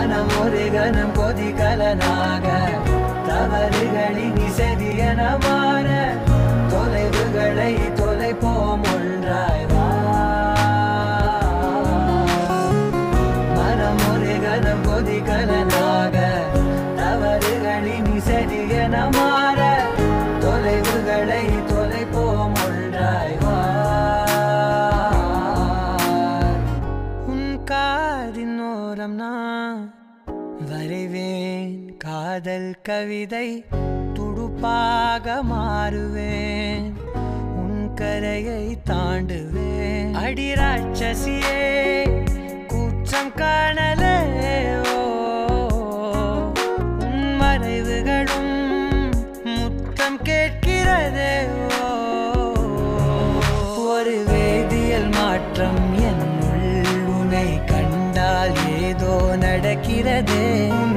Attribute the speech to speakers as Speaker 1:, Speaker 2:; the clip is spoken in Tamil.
Speaker 1: மனம் ஒரு கணம் கொதிகலனாக தவறுகளின் இசதியன மாற தொலைவுகளை தொலைப்போம் ஒன்றாய் வா மனம் ஒரு கணம் கொதிகலனாக தவறுகளின் இசதியன மாற தொலைவுகளை தொலைப்போம் ஒன்றாய் வா உன் காதின் ஓரம் நான் வரைவேன் காதல் கவிதை துடுப்பாக மாறுவேன் உன் கரையை தாண்டுவேன் அடி ராட்சசியே கூச்சம் காணலே ஓ உன் மறைவுகளும் முத்தம் கேட்கிறதே ஓ ஒரு வேதியியல் மாற்றம் என்னுள் உன்னை கண்டால் ஏதோ நடக்கிறதே